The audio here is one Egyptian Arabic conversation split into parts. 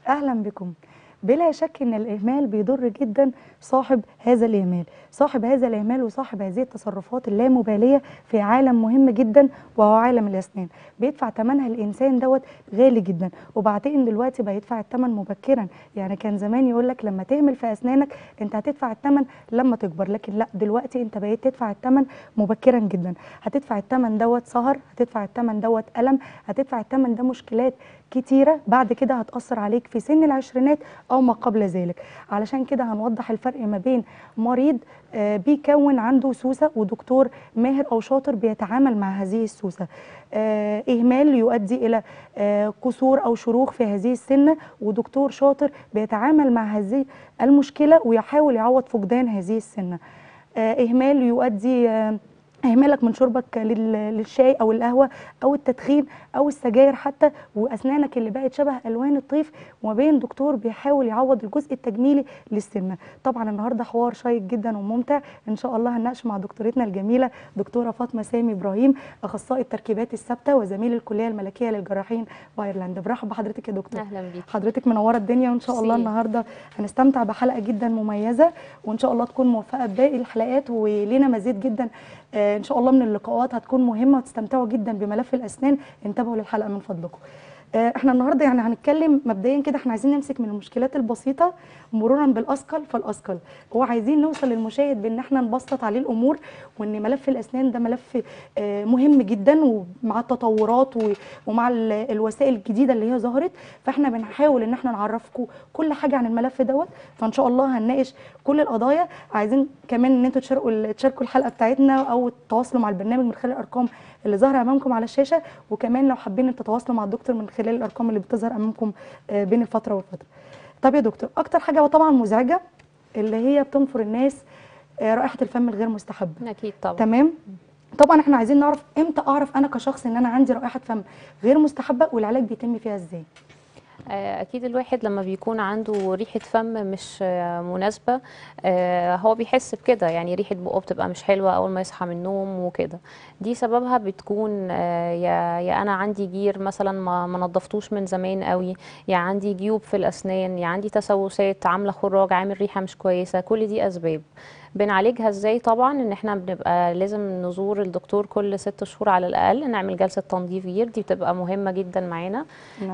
اهلا بكم بلا شك ان الاهمال بيضر جدا صاحب هذا الاهمال صاحب هذا الاهمال وصاحب هذه التصرفات اللامباليه في عالم مهم جدا وهو عالم الاسنان بيدفع ثمنها الانسان دوت غالي جدا وبعدين دلوقتي بقى يدفع الثمن مبكرا يعني كان زمان يقول لك لما تهمل في اسنانك انت هتدفع الثمن لما تكبر لكن لا دلوقتي انت بقيت تدفع الثمن مبكرا جدا هتدفع الثمن دوت سهر هتدفع الثمن دوت الم هتدفع الثمن ده مشكلات كتيره بعد كده هتاثر عليك في سن العشرينات او ما قبل ذلك علشان كده هنوضح الفرق ما بين مريض آه، بيكون عنده سوسه ودكتور ماهر او شاطر بيتعامل مع هذه السوسه آه، اهمال يؤدي الى آه، قصور او شروخ في هذه السنه ودكتور شاطر بيتعامل مع هذه المشكله ويحاول يعوض فقدان هذه السنه آه، اهمال يؤدي آه، اهمالك من شربك لل- للشاي او القهوه او التدخين او السجاير حتى واسنانك اللي بقت شبه الوان الطيف وما بين دكتور بيحاول يعوض الجزء التجميلي للسنه طبعا النهارده حوار شيق جدا وممتع ان شاء الله هنناقش مع دكتورتنا الجميله دكتوره فاطمه سامي ابراهيم اخصائي التركيبات الثابته وزميل الكليه الملكيه للجراحين بايرلند برحب بحضرتك يا دكتور اهلا بيك حضرتك منوره الدنيا وان شاء الله ميرسي. النهارده هنستمتع بحلقه جدا مميزه وان شاء الله تكون موفقه بباقي الحلقات ولينا مزيد جدا آه، ان شاء الله من اللقاءات هتكون مهمه وتستمتعوا جدا بملف الاسنان انتبهوا للحلقه من فضلكم آه، احنا النهارده يعني هنتكلم مبدئيا كده احنا عايزين نمسك من المشكلات البسيطه مرورا بالاثقل فالاثقل وعايزين نوصل للمشاهد بان احنا نبسط عليه الامور وان ملف الاسنان ده ملف آه، مهم جدا ومع التطورات و- ومع ال- الوسائل الجديده اللي هي ظهرت فاحنا بنحاول ان احنا نعرفكم كل حاجه عن الملف دوت فان شاء الله هنناقش كل القضايا عايزين كمان ان انتوا تشاركوا ال- تشاركوا الحلقه بتاعتنا او تتواصلوا مع البرنامج من خلال الارقام اللي ظاهره امامكم على الشاشه وكمان لو حابين ان تتواصلوا مع الدكتور من خلال الارقام اللي بتظهر امامكم آه، بين الفتره والفتره طب يا دكتور اكتر حاجه طبعا مزعجه اللي هي بتنفر الناس آه، رائحه الفم الغير مستحبه اكيد طبعا تمام طبعا احنا عايزين نعرف امتى اعرف انا كشخص ان انا عندي رائحه فم غير مستحبه والعلاج بيتم فيها ازاي آه، اكيد الواحد لما بيكون عنده ريحه فم مش آه، مناسبه آه، هو بيحس بكده يعني ريحه بقه بتبقى مش حلوه اول ما يصحى من النوم وكده دي سببها بتكون آه، يا يا انا عندي جير مثلا ما ما نضفتوش من زمان قوي يا عندي جيوب في الاسنان يا عندي تسوسات عامله خراج عامل ريحه مش كويسه كل دي اسباب بنعالجها ازاي طبعا ان احنا بنبقى لازم نزور الدكتور كل ست شهور على الاقل نعمل جلسه تنظيف جير دي بتبقى مهمه جدا معانا نعم.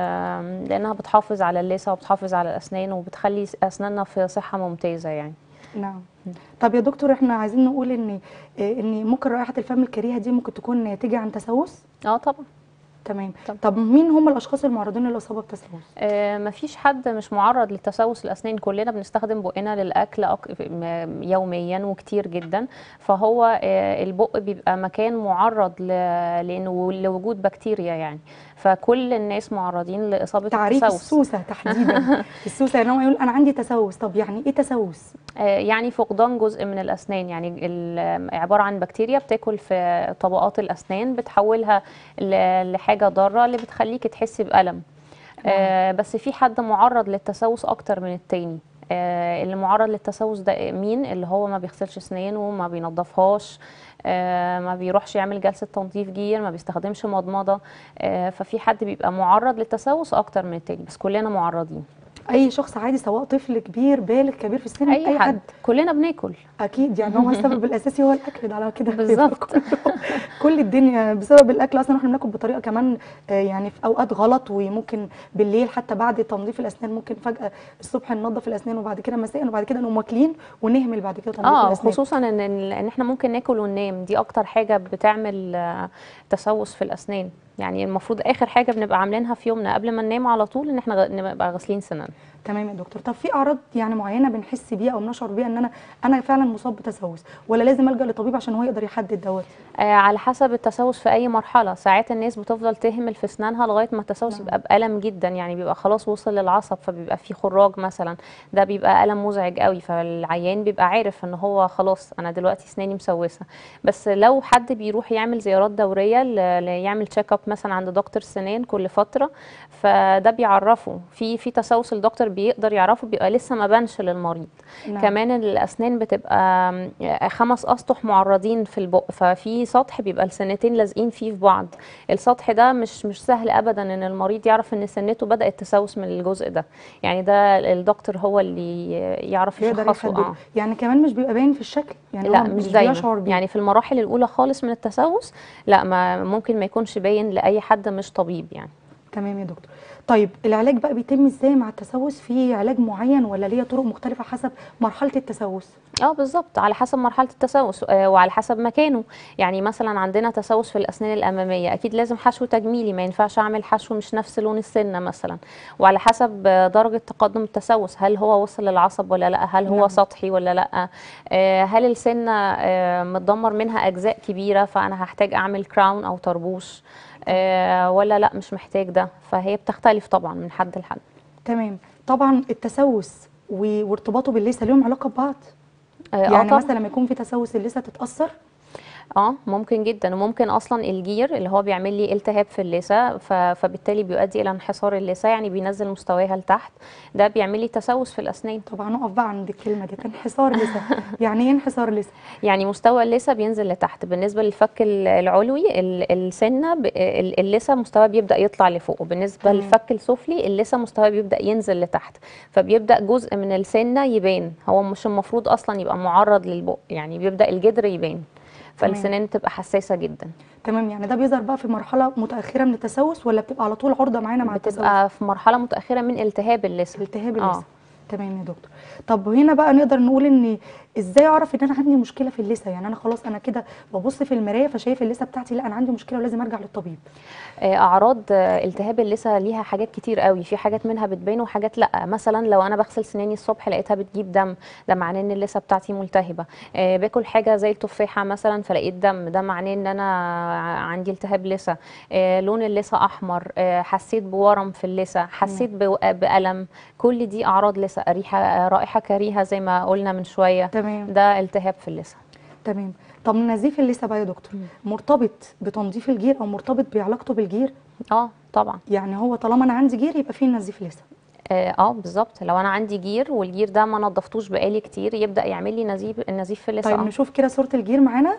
آم، لانها بتحافظ على اللثه وبتحافظ على الاسنان وبتخلي اسناننا في صحه ممتازه يعني نعم طب يا دكتور احنا عايزين نقول ان آه، ان ممكن رائحه الفم الكريهه دي ممكن تكون ناتجه عن تسوس اه طبعا تمام طب. طب مين هم الاشخاص المعرضين للاصابه بتسوس آه مفيش حد مش معرض للتسوس الاسنان كلنا بنستخدم بقنا للاكل أك... م- يوميا وكتير جدا فهو آه البق بيبقى مكان معرض ل... لانه لوجود بكتيريا يعني فكل الناس معرضين لاصابه تعريف التسوس السوسه تحديدا السوسه يعني هو يقول انا عندي تسوس طب يعني ايه تسوس آه، يعني فقدان جزء من الاسنان يعني ال- عباره عن بكتيريا بتاكل في طبقات الاسنان بتحولها ل- لحاجه ضاره اللي بتخليك تحسي بالم آه، بس في حد معرض للتسوس اكتر من التاني آه، اللي معرض للتسوس ده مين اللي هو ما بيغسلش اسنانه ما بينضفهاش آه، ما بيروحش يعمل جلسه تنظيف جير ما بيستخدمش مضمضه آه، ففي حد بيبقى معرض للتسوس اكتر من التاني بس كلنا معرضين اي شخص عادي سواء طفل كبير بالغ كبير في السن اي حد كلنا بناكل اكيد يعني هو السبب الاساسي هو الاكل ده على كده بالظبط. كله. كل الدنيا بسبب الاكل اصلا احنا بناكل بطريقه كمان آه، يعني في اوقات غلط وممكن بالليل حتى بعد تنظيف الاسنان ممكن فجاه الصبح ننظف الاسنان وبعد كده مساء وبعد كده نقوم واكلين ونهمل بعد كده تنظيف اه الاسنان خصوصا ان ان احنا ممكن ناكل وننام دي اكتر حاجه بتعمل آه، تسوس في الاسنان يعني المفروض اخر حاجه بنبقى عاملينها في يومنا قبل ما ننام على طول ان احنا غ- نبقى غاسلين سنان تمام يا دكتور طب في اعراض يعني معينه بنحس بيها او بنشعر بيها ان انا انا فعلا مصاب بتسوس ولا لازم الجا لطبيب عشان هو يقدر يحدد دوت آه على حسب التسوس في اي مرحله ساعات الناس بتفضل تهمل في اسنانها لغايه ما التسوس نعم. يبقى بالم جدا يعني بيبقى خلاص وصل للعصب فبيبقى في خراج مثلا ده بيبقى الم مزعج قوي فالعيان بيبقى عارف ان هو خلاص انا دلوقتي اسناني مسوسه بس لو حد بيروح يعمل زيارات دوريه ل- ل- يعمل تشيك اب مثلا عند دكتور سنان كل فتره فده بيعرفه في في تسوس الدكتور بيقدر يعرفه بيبقى لسه ما بانش للمريض نعم. كمان الاسنان بتبقى م- خمس اسطح معرضين في البق ففي سطح بيبقى السنتين لازقين فيه في بعض السطح ده مش مش سهل ابدا ان المريض يعرف ان سنته بدات تسوس من الجزء ده يعني ده الدكتور هو اللي يعرف يقدر يشخصه يحدده اه يعني كمان مش بيبقى باين في الشكل يعني لا هو مش دايما بيشعر بيه يعني في المراحل الاولى خالص من التسوس لا ما ممكن ما يكونش باين لاي حد مش طبيب يعني تمام يا دكتور طيب العلاج بقى بيتم ازاي مع التسوس في علاج معين ولا ليه طرق مختلفة حسب مرحلة التسوس اه بالظبط على حسب مرحله التسوس آه، وعلى حسب مكانه يعني مثلا عندنا تسوس في الاسنان الاماميه اكيد لازم حشو تجميلي ما ينفعش اعمل حشو مش نفس لون السنه مثلا وعلى حسب آه، درجه تقدم التسوس هل هو وصل للعصب ولا لا هل هو نعم. سطحي ولا لا آه، هل السنه آه، متدمر منها اجزاء كبيره فانا هحتاج اعمل كراون او طربوش آه، ولا لا مش محتاج ده فهي بتختلف طبعا من حد لحد تمام طبعا التسوس و- وارتباطه باللثة ليهم علاقة ببعض آه، يعني طبعاً. مثلا لما يكون في تسوس اللثة تتأثر اه ممكن جدا وممكن اصلا الجير اللي هو بيعمل لي التهاب في اللثه ف- فبالتالي بيؤدي الى انحسار اللثه يعني بينزل مستواها لتحت ده بيعمل لي تسوس في الاسنان طبعا نقف بقى عند الكلمة دي انحسار لثة يعني ايه انحسار لثة يعني مستوى اللثه بينزل لتحت بالنسبه للفك ال- العلوي ال- السنه ب- ال- اللثه مستواه بيبدا يطلع لفوق وبالنسبه تمام. للفك السفلي اللثه مستواه بيبدا ينزل لتحت فبيبدا جزء من السنه يبان هو مش المفروض اصلا يبقى معرض للبق يعني بيبدا الجدر يبان تمام. فالسنان تبقى حساسه جدا تمام يعني ده بيظهر بقى في مرحلة متأخرة من التسوس ولا بتبقى على طول عرضة معانا مع التسوس بتبقى في مرحله متاخره من التهاب اللثه التهاب آه. اللثه تمام يا دكتور طب هنا بقى نقدر نقول ان ازاي اعرف ان انا عندي مشكله في اللثه يعني انا خلاص انا كده ببص في المرايه فشايف اللثه بتاعتي لا انا عندي مشكله ولازم ارجع للطبيب آه، اعراض آه، التهاب اللثه ليها حاجات كتير قوي في حاجات منها بتبان وحاجات لا مثلا لو انا بغسل سناني الصبح لقيتها بتجيب دم ده معناه ان اللثه بتاعتي ملتهبه آه، باكل حاجه زي التفاحه مثلا فلقيت دم ده معناه ان انا عندي التهاب لثه آه، لون اللثه احمر آه، حسيت بورم في اللثه حسيت بو- بالم كل دي اعراض لثه ريحه رائحه كريهه زي ما قلنا من شويه تمام ده التهاب في اللثه تمام طب نزيف اللثه بقى يا دكتور مرتبط بتنظيف الجير او مرتبط بعلاقته بالجير اه طبعا يعني هو طالما انا عندي جير يبقى فيه نزيف لثه اه آه، بالظبط لو انا عندي جير والجير ده ما نضفتوش بقالي كتير يبدا يعمل لي نزيف نزيف في اللثه طيب آه. نشوف كده صوره الجير معانا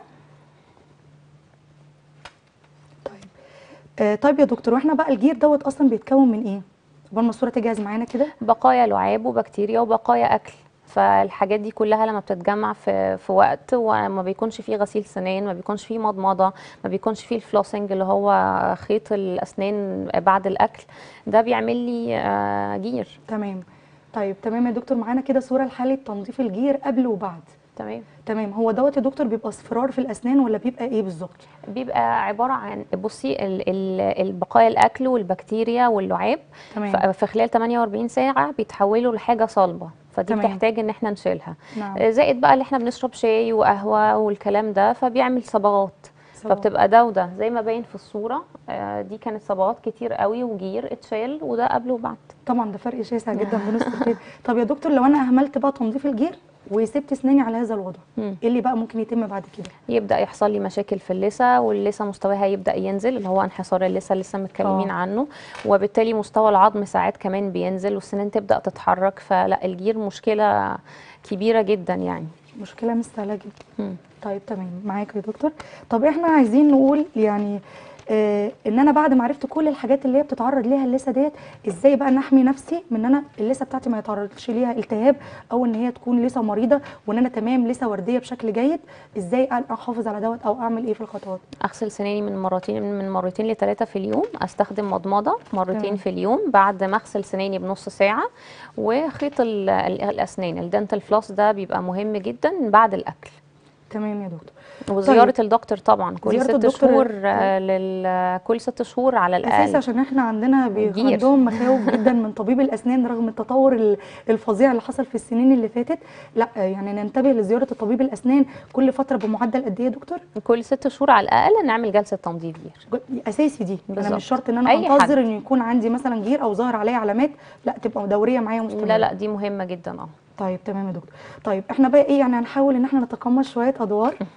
طيب آه طيب يا دكتور واحنا بقى الجير دوت اصلا بيتكون من ايه قبل ما الصوره تجهز معانا كده بقايا لعاب وبكتيريا وبقايا اكل فالحاجات دي كلها لما بتتجمع في في وقت وما بيكونش فيه غسيل سنان ما بيكونش فيه مضمضه ما بيكونش فيه الفلوسنج اللي هو خيط الاسنان بعد الاكل ده بيعمل لي آه، جير تمام طيب تمام يا دكتور معانا كده صوره لحاله تنظيف الجير قبل وبعد تمام تمام هو دوت يا دكتور بيبقى اصفرار في الاسنان ولا بيبقى ايه بالظبط بيبقى عباره عن بصي ال- ال- البقايا الاكل والبكتيريا واللعاب ف- تمام في خلال 48 ساعه بيتحولوا لحاجه صلبه فدي تمام. بتحتاج ان احنا نشيلها نعم زائد بقى اللي احنا بنشرب شاي وقهوه والكلام ده فبيعمل صبغات صباح. فبتبقى ده وده زي ما باين في الصوره آه، دي كانت صبغات كتير قوي وجير اتشال وده قبل وبعد طبعا ده فرق شاسع جدا بين الصورتين طب يا دكتور لو انا اهملت بقى تنظيف الجير وسبت اسناني على هذا الوضع مم. ايه اللي بقى ممكن يتم بعد كده يبدا يحصل لي مشاكل في اللثه واللثه مستواها يبدا ينزل اللي هو انحسار اللثه لسه متكلمين آه. عنه وبالتالي مستوى العظم ساعات كمان بينزل والسنان تبدا تتحرك فلا الجير مشكله كبيره جدا يعني مشكله مش سهله جدا مم. طيب تمام معاك يا دكتور طب احنا عايزين نقول يعني آه ان انا بعد ما عرفت كل الحاجات اللي هي بتتعرض ليها اللثه ديت ازاي بقى نحمي نفسي من ان انا اللثه بتاعتي ما يتعرضش ليها التهاب او ان هي تكون لثه مريضه وان انا تمام لثه ورديه بشكل جيد ازاي احافظ على دوت او اعمل ايه في الخطوات اغسل سناني من مرتين من مرتين لثلاثه في اليوم استخدم مضمضه مرتين تمام. في اليوم بعد ما اغسل سناني بنص ساعه وخيط ال- ال- الاسنان الدنتال فلوس ده بيبقى مهم جدا بعد الاكل تمام يا دكتور وزياره الدكتور طبعا كل زيارة ست الدكتور- شهور آه، لل كل ست شهور على اساسي الاقل عشان احنا عندنا بي- جير. عندهم مخاوف جدا من طبيب الاسنان رغم التطور ال- الفظيع اللي حصل في السنين اللي فاتت لا يعني ننتبه لزياره الطبيب الاسنان كل فتره بمعدل قد ايه يا دكتور كل ست شهور على الاقل نعمل جلسه تنظيف جير اساسي دي انا بالظبط. مش شرط ان انا أي انتظر حد. ان يكون عندي مثلا جير او ظاهر عليا علامات لا تبقى دوريه معايا مستمره لا لا دي مهمه جدا اه طيب تمام يا دكتور طيب احنا بقى ايه يعني هنحاول ان احنا نتقمص شويه ادوار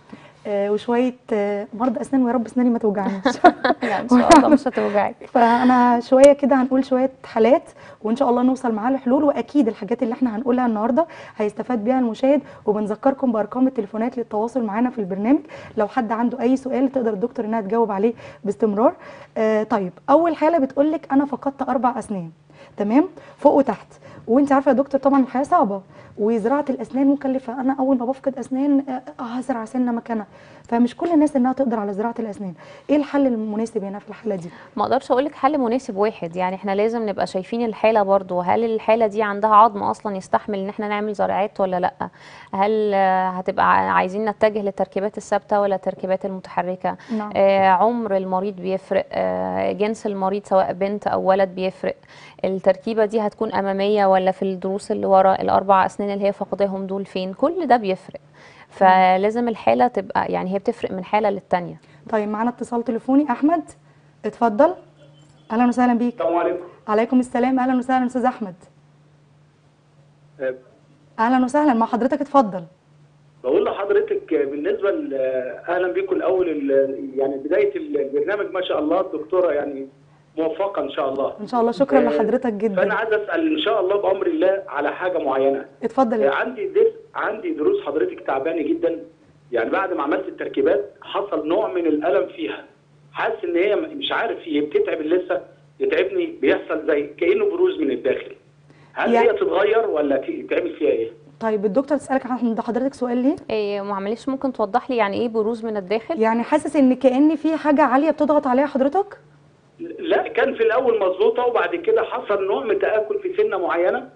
آه، وشويه آه، مرضى اسنان ويا رب اسناني ما توجعنيش لا ان شاء الله مش هتوجعك فانا شويه كده هنقول شويه حالات وان شاء الله نوصل معاه لحلول واكيد الحاجات اللي احنا هنقولها النهارده هيستفاد بيها المشاهد وبنذكركم بارقام التليفونات للتواصل معانا في البرنامج لو حد عنده اي سؤال تقدر الدكتور انها تجاوب عليه باستمرار آه طيب اول حاله بتقول لك انا فقدت اربع اسنان تمام فوق وتحت وانت عارفه يا دكتور طبعا الحياه صعبه وزراعه الاسنان مكلفه انا اول ما بفقد اسنان آه، هزرع سنه مكانها فمش كل الناس انها تقدر على زراعه الاسنان ايه الحل المناسب هنا في الحاله دي ما اقدرش اقول لك حل مناسب واحد يعني احنا لازم نبقى شايفين الحاله برضو هل الحاله دي عندها عظم اصلا يستحمل ان احنا نعمل زراعات ولا لا هل آه، هتبقى عايزين نتجه للتركيبات الثابته ولا التركيبات المتحركه نعم آه، عمر المريض بيفرق آه، جنس المريض سواء بنت او ولد بيفرق التركيبه دي هتكون اماميه ولا في الضروس اللي ورا الاربع اسنان اللي هي فقداهم دول فين كل ده بيفرق فلازم الحاله تبقى يعني هي بتفرق من حاله للتانيه طيب معانا اتصال تليفوني احمد اتفضل اهلا وسهلا بيك السلام عليكم عليكم السلام اهلا وسهلا استاذ احمد اهلا وسهلا مع حضرتك اتفضل بقول لحضرتك بالنسبه ل- اهلا بكم الاول ال- يعني بدايه البرنامج ما شاء الله الدكتوره يعني موفقه ان شاء الله ان شاء الله شكرا آه، لحضرتك فانا جدا عايز اسال ان شاء الله بامر الله على حاجه معينه اتفضل آه، يا عندي دس عندي دروس حضرتك تعبانه جدا يعني بعد ما عملت التركيبات حصل نوع من الالم فيها حاسس ان هي مش عارف هي بتتعب لسه يتعبني بيحصل زي كانه بروز من الداخل هل يعني- هي تتغير ولا ت- تعمل فيها ايه؟ طيب الدكتور تسالك عند حضرتك سؤال ليه إيه معلش ممكن توضح لي يعني ايه بروز من الداخل يعني حاسس ان كان في حاجه عاليه بتضغط عليها حضرتك لا كان في الاول مظبوطه وبعد كده حصل نوع من تاكل في سنه معينه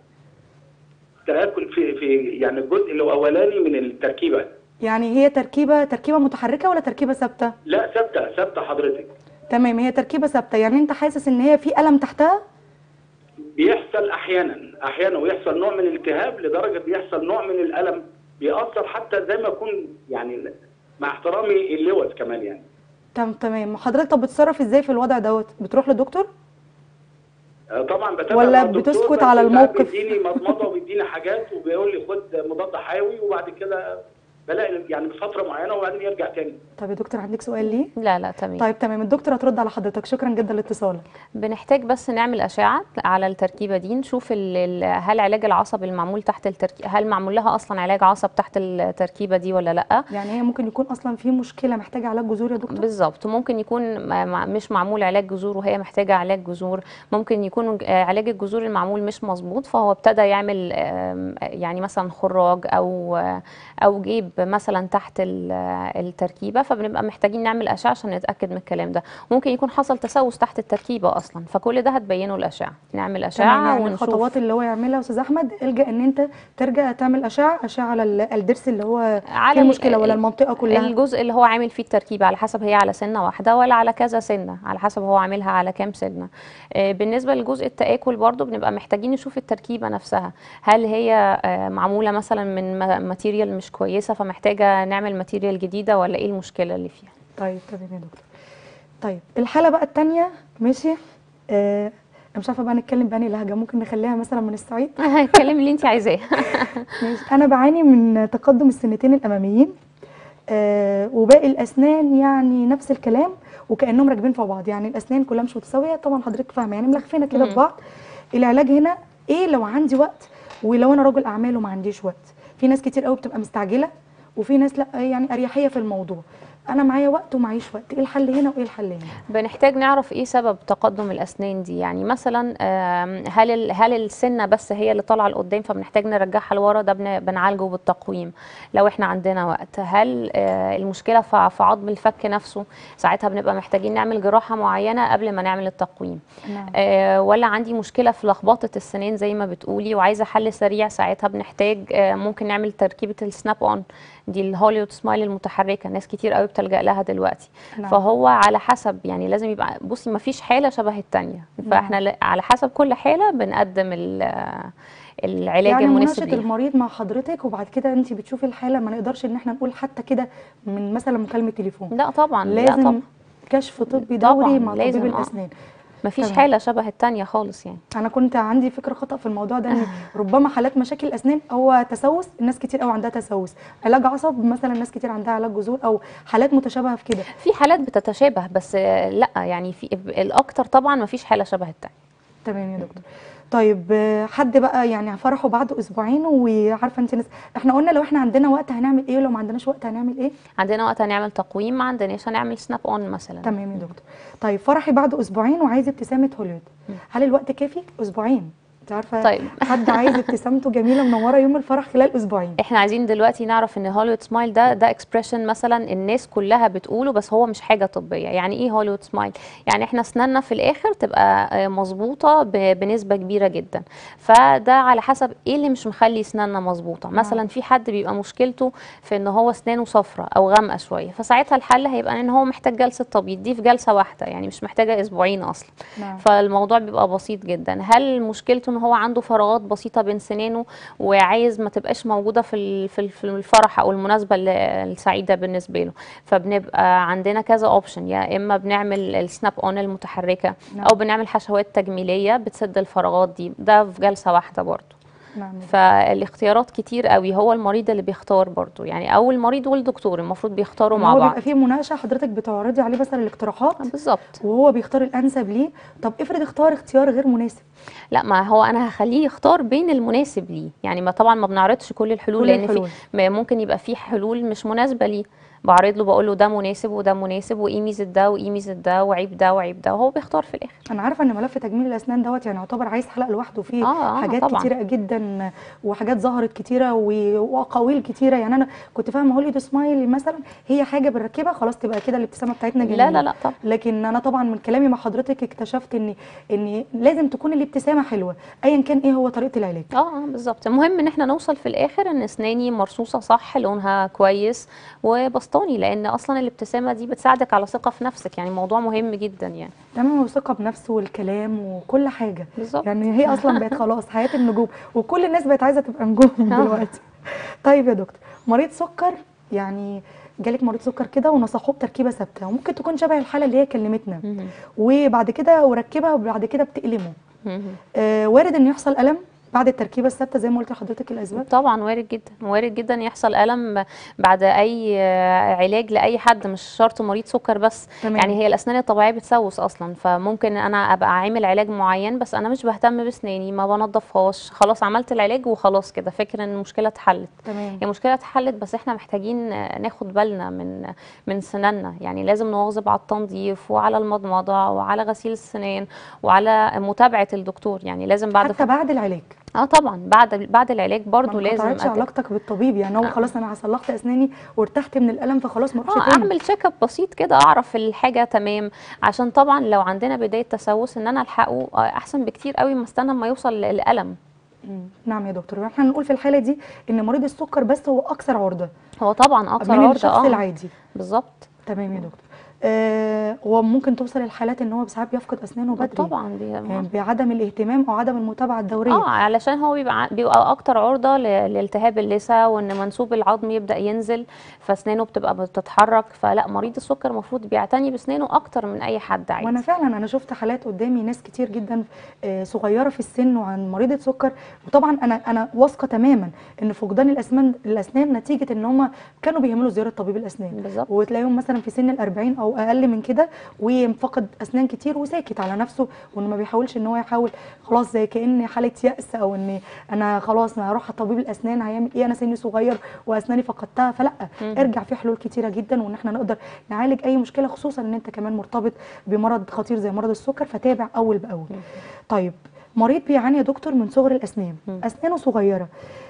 تاكل في في يعني الجزء الاولاني من التركيبه يعني هي تركيبه تركيبه متحركه ولا تركيبه ثابته لا ثابته ثابته حضرتك تمام هي تركيبه ثابته يعني انت حاسس ان هي في الم تحتها بيحصل احيانا احيانا ويحصل نوع من الالتهاب لدرجه بيحصل نوع من الالم بيأثر حتى زي ما يكون يعني مع احترامي اللوز كمان يعني تمام تمام حضرتك طب بتتصرف ازاي في الوضع دوت بتروح لدكتور آه، طبعا بتابع ولا مع الدكتور، بتسكت بس على ساعات الموقف؟ بيديني مضمضه وبيديني حاجات وبيقول لي خد مضاد حيوي وبعد كده بلاقي يعني بفتره معينه وبعدين يرجع تاني طب يا دكتور عندك سؤال ليه لا لا تمام طيب تمام الدكتور هترد على حضرتك شكرا جدا لاتصالك بنحتاج بس نعمل أشعة على التركيبة دي نشوف ال- ال- هل علاج العصب المعمول تحت التركيبة هل معمول لها أصلا علاج عصب تحت التركيبة دي ولا لأ يعني هي ممكن يكون اصلا في مشكله محتاجه علاج جذور يا دكتور بالظبط ممكن يكون ما- ما- مش معمول علاج جذور وهي محتاجة علاج جذور ممكن يكون آه، علاج الجذور المعمول مش مظبوط فهو ابتدى يعمل آم، يعني مثلا خراج أو آه، أو جيب مثلا تحت ال- آه، التركيبة فبنبقى محتاجين نعمل أشعة عشان نتأكد من الكلام ده ممكن يكون حصل تسوس تحت التركيبة أصلا فكل ده هتبينه الأشعة نعمل تمام أشعة يعني ونشوف الخطوات اللي هو يعملها يا استاذ احمد الجا ان انت ترجع تعمل اشعه اشعه على ال- الضرس اللي هو على فيه ال- المشكله ولا المنطقه كلها الجزء اللي هو عامل فيه التركيبة على حسب هي على سنة واحدة ولا على كذا سنة على حسب هو عاملها على كام سنة آه، بالنسبة لجزء التآكل برضو بنبقى محتاجين نشوف التركيبة نفسها هل هي آه، معمولة مثلا من ما- ماتيريال مش كويسة فمحتاجة نعمل ماتيريال جديدة ولا ايه المشكلة اللي فيها طيب تمام يا دكتور طيب الحاله بقى الثانيه ماشي آه انا مش عارفه بقى نتكلم بأني لهجه ممكن نخليها مثلا من الصعيد اتكلمي اللي انت عايزاه ماشي انا بعاني من تقدم السنتين الاماميين آه وباقي الاسنان يعني نفس الكلام وكانهم راكبين في بعض يعني الاسنان كلها مش متساويه طبعا حضرتك فاهمه يعني ملخفينه كده في مم. بعض العلاج هنا ايه لو عندي وقت ولو انا راجل اعمال وما عنديش وقت في ناس كتير قوي بتبقى مستعجله وفي ناس لا يعني اريحيه في الموضوع انا معايا وقت ومعيش وقت ايه الحل هنا وايه الحل هنا بنحتاج نعرف ايه سبب تقدم الاسنان دي يعني مثلا آم، هل ال- هل السنه بس هي اللي طالعه لقدام فبنحتاج نرجعها لورا ده بن- بنعالجه بالتقويم لو احنا عندنا وقت هل آه، المشكله في في عظم الفك نفسه ساعتها بنبقى محتاجين نعمل جراحه معينه قبل ما نعمل التقويم نعم آه، ولا عندي مشكله في لخبطه السنان زي ما بتقولي وعايزه حل سريع ساعتها بنحتاج آه، ممكن نعمل تركيبه السناب اون دي الهوليوود سمايل المتحركه ناس كتير قوي بتلجأ لها دلوقتي نعم. فهو على حسب يعني لازم يبقى بصي ما فيش حاله شبه التانية فاحنا ل- على حسب كل حاله بنقدم ال- العلاج يعني المناسب مناقشه ليها المريض مع حضرتك وبعد كده انت بتشوفي الحاله ما نقدرش ان احنا نقول حتى كده من مثلا مكالمه تليفون لا طبعا لا لازم طبعا كشف طبي طبعاً، دوري مع لازم، طبيب آه. الاسنان مفيش تمام. حاله شبه التانية خالص يعني انا كنت عندي فكره خطا في الموضوع ده ان ربما حالات مشاكل الاسنان هو تسوس الناس كتير قوي عندها تسوس علاج عصب مثلا ناس كتير عندها علاج جذور او حالات متشابهه في كده في حالات بتتشابه بس آه، لا يعني في الاكتر طبعا مفيش حاله شبه التانية تمام يا دكتور طيب آه، حد بقى يعني فرحه بعد اسبوعين وعارفه انت ناس احنا قلنا لو احنا عندنا وقت هنعمل ايه ولو ما عندناش وقت هنعمل ايه عندنا وقت هنعمل تقويم ما عندناش هنعمل سناب اون مثلا تمام يا دكتور طيب فرحي بعد اسبوعين وعايز ابتسامه هوليود هل الوقت كافي اسبوعين انت عارفه طيب. حد عايز ابتسامته جميله منوره يوم الفرح خلال اسبوعين احنا عايزين دلوقتي نعرف ان هوليوود سمايل ده ده اكسبريشن مثلا الناس كلها بتقوله بس هو مش حاجه طبيه يعني ايه هوليوود سمايل يعني احنا اسناننا في الاخر تبقى آه، مظبوطه ب- بنسبه كبيره جدا فده على حسب ايه اللي مش مخلي اسناننا مظبوطه مثلا في حد بيبقى مشكلته في ان هو اسنانه صفرة او غامقه شويه فساعتها الحل هيبقى ان هو محتاج جلسه تبييض دي في جلسه واحده يعني مش محتاجه اسبوعين اصلا نعم. فالموضوع بيبقى بسيط جدا هل مشكلته ان هو عنده فراغات بسيطه بين سنانه وعايز ما تبقاش موجوده في ال- في ال- في الفرح او المناسبه ال- السعيده بالنسبه له فبنبقى عندنا كذا اوبشن يا اما بنعمل السناب اون المتحركه نعم. او بنعمل حشوات تجميليه بتسد الفراغات دي ده في جلسه واحده برضه نعم فالاختيارات كتير قوي هو المريض اللي بيختار برضه يعني او المريض والدكتور المفروض بيختاروا يعني مع هو بعض بيبقى فيه مناقشه حضرتك بتعرضي عليه مثلا الاقتراحات بالظبط وهو بيختار الانسب ليه طب افرض اختار اختيار غير مناسب لا ما هو انا هخليه يختار بين المناسب ليه يعني ما طبعا ما بنعرضش كل الحلول كل لان الحلول. في ما ممكن يبقى في حلول مش مناسبه ليه بعرض له بقول له ده مناسب وده مناسب وايه ميزه ده وايه ميزه ده وعيب ده وعيب ده وهو بيختار في الاخر انا عارفه ان ملف تجميل الاسنان دوت يعني يعتبر عايز حلقه لوحده فيه آه، آه، حاجات طبعاً. كتيره جدا وحاجات ظهرت كتيره و- واقاويل كتيره يعني انا كنت فاهمه هوليود سمايل مثلا هي حاجه بنركبها خلاص تبقى كده الابتسامه بتاعتنا جميله لا لا لا طبعا لكن انا طبعا من كلامي مع حضرتك اكتشفت ان ان لازم تكون الابتسامه حلوه ايا كان ايه هو طريقه العلاج اه اه بالظبط المهم ان احنا نوصل في الاخر ان اسناني مرصوصه صح لونها كويس وبسطاني لان اصلا الابتسامه دي بتساعدك على ثقه في نفسك يعني موضوع مهم جدا يعني تمام والثقه بنفسه والكلام وكل حاجه بالظبط يعني هي اصلا بقت خلاص حياه النجوم وكل الناس بقت عايزه تبقى نجوم آه. دلوقتي طيب يا دكتور مريض سكر يعني جالك مريض سكر كده ونصحوه بتركيبه ثابته وممكن تكون شبه الحاله اللي هي كلمتنا مهم. وبعد كده وركبها وبعد كده بتألمه مهم. آه وارد ان يحصل الم بعد التركيبه الثابته زي ما قلت لحضرتك الاسباب طبعا وارد جدا وارد جدا يحصل الم بعد اي آه، علاج لاي حد مش شرط مريض سكر بس تمام. يعني هي الاسنان الطبيعيه بتسوس اصلا فممكن انا ابقى عامل علاج معين بس انا مش بهتم باسناني ما بنضفهاش خلاص عملت العلاج وخلاص كده فاكر ان المشكله اتحلت تمام هي مشكله اتحلت بس احنا محتاجين آه، ناخد بالنا من من سناننا يعني لازم نواظب على التنظيف وعلى المضمضه وعلى غسيل السنان وعلى متابعه الدكتور يعني لازم بعد حتى بعد العلاج اه طبعا بعد بعد العلاج برضو ما لازم انقطعتش أت- علاقتك بالطبيب يعني هو خلاص انا صلحت اسناني وارتحت من الالم فخلاص ما اروحش اه تاني اعمل تشيك اب بسيط كده اعرف الحاجه تمام عشان طبعا لو عندنا بدايه تسوس ان انا الحقه آه، احسن بكتير قوي ما استنى ما يوصل للالم مم. نعم يا دكتور احنا نقول في الحاله دي ان مريض السكر بس هو اكثر عرضه هو طبعا اكثر من عرضه الشخص اه العادي بالظبط تمام يا دكتور آه وممكن توصل الحالات ان هو ساعات بيفقد اسنانه بدري طبعا بي... يعني بعدم الاهتمام او عدم المتابعه الدوريه اه علشان هو بيبقى ع- بيبقى اكتر عرضه ل- لالتهاب اللثه وان منسوب العظم يبدا ينزل فاسنانه بتبقى بتتحرك فلا مريض السكر المفروض بيعتني باسنانه اكتر من اي حد عادي وانا فعلا انا شفت حالات قدامي ناس كتير جدا آه، صغيره في السن وعن مريضه سكر وطبعا انا انا واثقه تماما ان فقدان الاسنان الاسنان نتيجه ان هم كانوا بيهملوا زياره طبيب الاسنان بالظبط وتلاقيهم مثلا في سن ال40 او اقل من كده وفقد اسنان كتير وساكت على نفسه وانه ما بيحاولش ان هو يحاول خلاص زي كان حاله يأس او ان انا خلاص انا هروح طبيب الاسنان هيعمل ايه انا سني صغير واسناني فقدتها فلا مم. ارجع في حلول كتيره جدا وان احنا نقدر نعالج اي مشكله خصوصا ان انت كمان مرتبط بمرض خطير زي مرض السكر فتابع اول باول مم. طيب مريض بيعاني يا دكتور من صغر الاسنان مم. اسنانه صغيره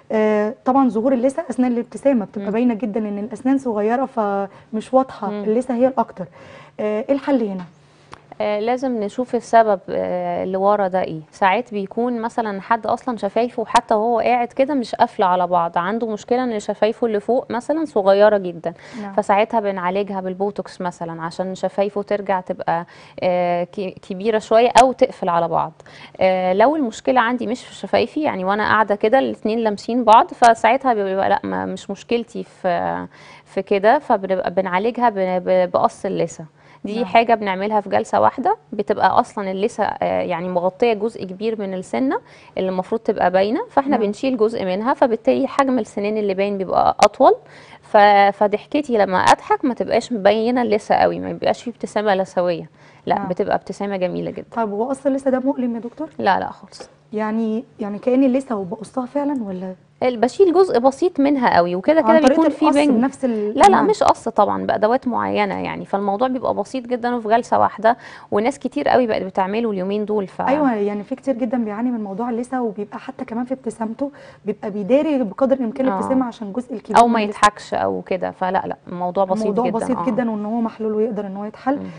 آه طبعا ظهور اللثه اسنان الابتسامه بتبقى مم. باينه جدا ان الاسنان صغيره فمش واضحه مم. اللثه هي الاكتر آه، ايه الحل هنا آه، لازم نشوف السبب آه، اللي ورا ده ايه ساعات بيكون مثلا حد اصلا شفايفه حتى وهو قاعد كده مش قافله على بعض عنده مشكله ان شفايفه اللي فوق مثلا صغيره جدا نعم. فساعتها بنعالجها بالبوتوكس مثلا عشان شفايفه ترجع تبقى آه، ك- كبيره شويه او تقفل على بعض آه، لو المشكله عندي مش في شفايفي يعني وانا قاعده كده الاثنين لامسين بعض فساعتها بيبقى لا ما مش مشكلتي في في كده فبنبقى بنعالجها ب- ب- بقص اللثه دي نعم. حاجه بنعملها في جلسه واحده بتبقى اصلا اللثه آه، يعني مغطيه جزء كبير من السنه اللي المفروض تبقى باينه فاحنا نعم. بنشيل جزء منها فبالتالي حجم السنان اللي باين بيبقى اطول ف... فضحكتي لما اضحك ما تبقاش مبينه اللثه قوي ما بيبقاش فيه ابتسامه لثويه لا نعم. بتبقى ابتسامه جميله جدا طيب هو اصلا لسه ده مؤلم يا دكتور لا لا خالص يعني يعني كاني لسه وبقصها فعلا ولا بشيل جزء بسيط منها قوي وكده كده عن طريقه بيكون في القص بنج بنفس ال... لا لا نعم. مش قص طبعا بادوات معينه يعني فالموضوع بيبقى بسيط جدا وفي جلسه واحده وناس كتير قوي بقت بتعمله اليومين دول ف ايوه يعني في كتير جدا بيعاني من موضوع اللثه وبيبقى حتى كمان في ابتسامته بيبقى بيداري بقدر الامكان آه. الابتسامه عشان الجزء الكبير او من ما اللثة. يضحكش او كده فلا لا الموضوع بسيط الموضوع جدا بسيط آه. جدا وان هو محلول ويقدر ان هو يتحل مم.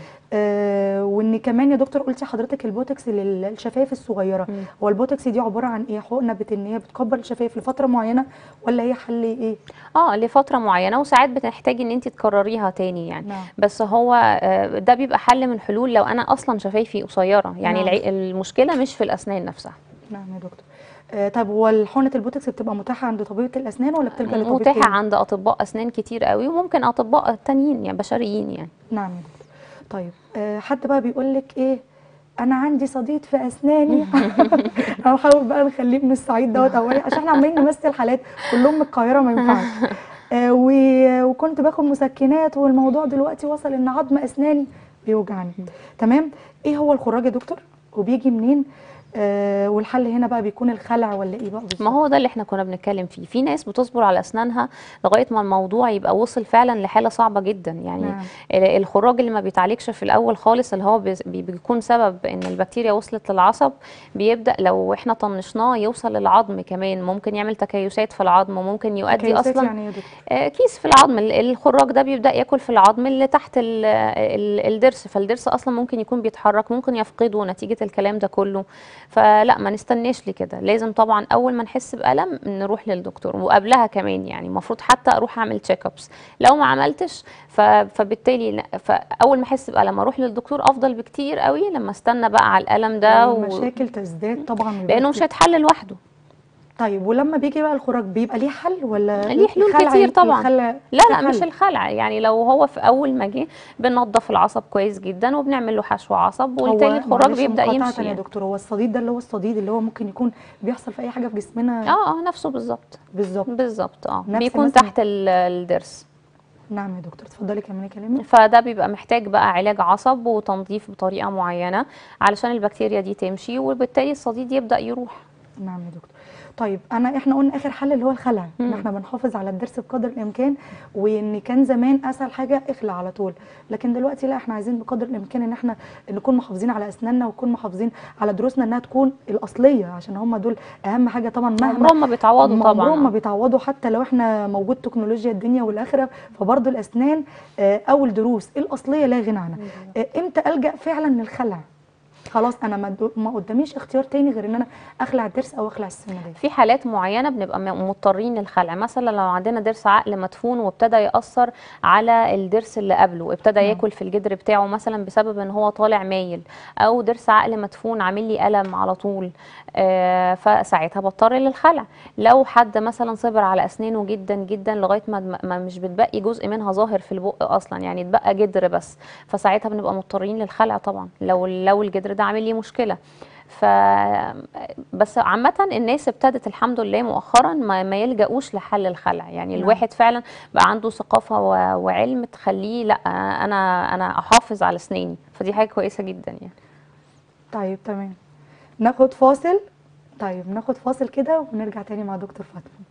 آه وان كمان يا دكتور قلتي حضرتك البوتوكس للشفايف الصغيره مم. هو البوتوكس دي عباره عن ايه حقنه بت ان هي بتكبر الشفايف لفتره معينه ولا هي حل ايه اه لفتره معينه وساعات بتحتاجي ان انت تكرريها تاني يعني نعم بس هو آه، ده بيبقى حل من حلول لو انا اصلا شفايفي قصيره يعني نعم. العي- المشكله مش في الاسنان نفسها نعم يا دكتور آه طب هو حقنه البوتوكس بتبقى متاحه عند طبيبه الاسنان ولا بتلجا لطبيب متاحه تاني؟ عند اطباء اسنان كتير قوي وممكن اطباء تانيين يعني بشريين يعني نعم يا دكتور طيب آه حد بقى بيقول لك ايه انا عندي صديد في اسناني انا بحاول بقى نخليه من الصعيد دوت او إيه، عشان احنا عمالين نمثل حالات كلهم من القاهره ما ينفعش آه و- وكنت باخد مسكنات والموضوع دلوقتي وصل ان عظم اسناني بيوجعني تمام ايه هو الخراج يا دكتور وبيجي منين آه والحل هنا بقى بيكون الخلع ولا ايه بقى بالظبط ما هو ده اللي احنا كنا بنتكلم فيه في ناس بتصبر على اسنانها لغايه ما الموضوع يبقى وصل فعلا لحاله صعبه جدا يعني نعم. ال- الخراج اللي ما بيتعالجش في الاول خالص اللي هو بيز- بي- بيكون سبب ان البكتيريا وصلت للعصب بيبدا لو احنا طنشناه يوصل للعظم كمان ممكن يعمل تكيسات في العظم وممكن يؤدي تكيسات اصلا يعني إيه يا دكتور آه، كيس في العظم ال- الخراج ده بيبدا ياكل في العظم اللي تحت ال- ال- الضرس فالضرس اصلا ممكن يكون بيتحرك ممكن يفقده نتيجه الكلام ده كله فلا ما نستناش لكده لازم طبعا اول ما نحس بالم نروح للدكتور وقبلها كمان يعني المفروض حتى اروح اعمل تشيك ابس لو ما عملتش ف- فبالتالي لا- فاول ما احس بالم اروح للدكتور افضل بكتير قوي لما استنى بقى على الالم ده و... المشاكل تزداد طبعا ويبقى لانه مش كتير. هيتحل لوحده طيب ولما بيجي بقى الخراج بيبقى ليه حل ولا ليه حلول الخلع كتير ي- طبعا. الخلع لا لا في مش حل؟ الخلع يعني لو هو في اول ما جه بننضف العصب كويس جدا وبنعمل له حشو عصب هو وبالتالي الخراج معلش بيبدا مقاطعة يمشي يا يعني. دكتور هو الصديد ده اللي هو الصديد اللي هو ممكن يكون بيحصل في اي حاجه في جسمنا اه اه نفسه بالظبط بالظبط بالظبط اه نفس بيكون مثلاً- تحت ال- الضرس نعم يا دكتور اتفضلي كملي كلامك فده بيبقى محتاج بقى علاج عصب وتنظيف بطريقه معينه علشان البكتيريا دي تمشي وبالتالي الصديد يبدا يروح نعم يا دكتور طيب انا احنا قلنا اخر حل اللي هو الخلع ان مم. احنا بنحافظ على الضرس بقدر الامكان وان كان زمان اسهل حاجه اخلع على طول لكن دلوقتي لا احنا عايزين بقدر الامكان ان احنا نكون محافظين على اسناننا ونكون محافظين على دروسنا انها تكون الاصليه عشان هم دول اهم حاجه طبعا مهما عمرهم ما بيتعوضوا هم طبعا عمرهم ما آه. بيتعوضوا حتى لو احنا موجود تكنولوجيا الدنيا والاخره فبرضه الاسنان آه، او الدروس الاصليه لا غنى عنها آه، امتى الجا فعلا للخلع خلاص انا ما دو- ما قداميش اختيار تاني غير ان انا اخلع الضرس او اخلع السنه دي في حالات معينه بنبقى م- مضطرين للخلع مثلا لو عندنا ضرس عقل مدفون وابتدى ياثر على الضرس اللي قبله ابتدى نعم. ياكل في الجدر بتاعه مثلا بسبب ان هو طالع مايل او ضرس عقل مدفون عامل لي الم على طول آه فساعتها بضطر للخلع لو حد مثلا صبر على اسنانه جدا جدا لغايه ما, ما مش بتبقي جزء منها ظاهر في البق اصلا يعني اتبقى جدر بس فساعتها بنبقى مضطرين للخلع طبعا لو لو الجدر ده عامل لي مشكله ف بس عامة الناس ابتدت الحمد لله مؤخرا ما, ما يلجأوش لحل الخلع يعني نعم. الواحد فعلا بقى عنده ثقافة و- وعلم تخليه لا انا انا احافظ على اسناني فدي حاجة كويسة جدا يعني طيب تمام ناخد فاصل طيب ناخد فاصل كده ونرجع تاني مع دكتور فاطمه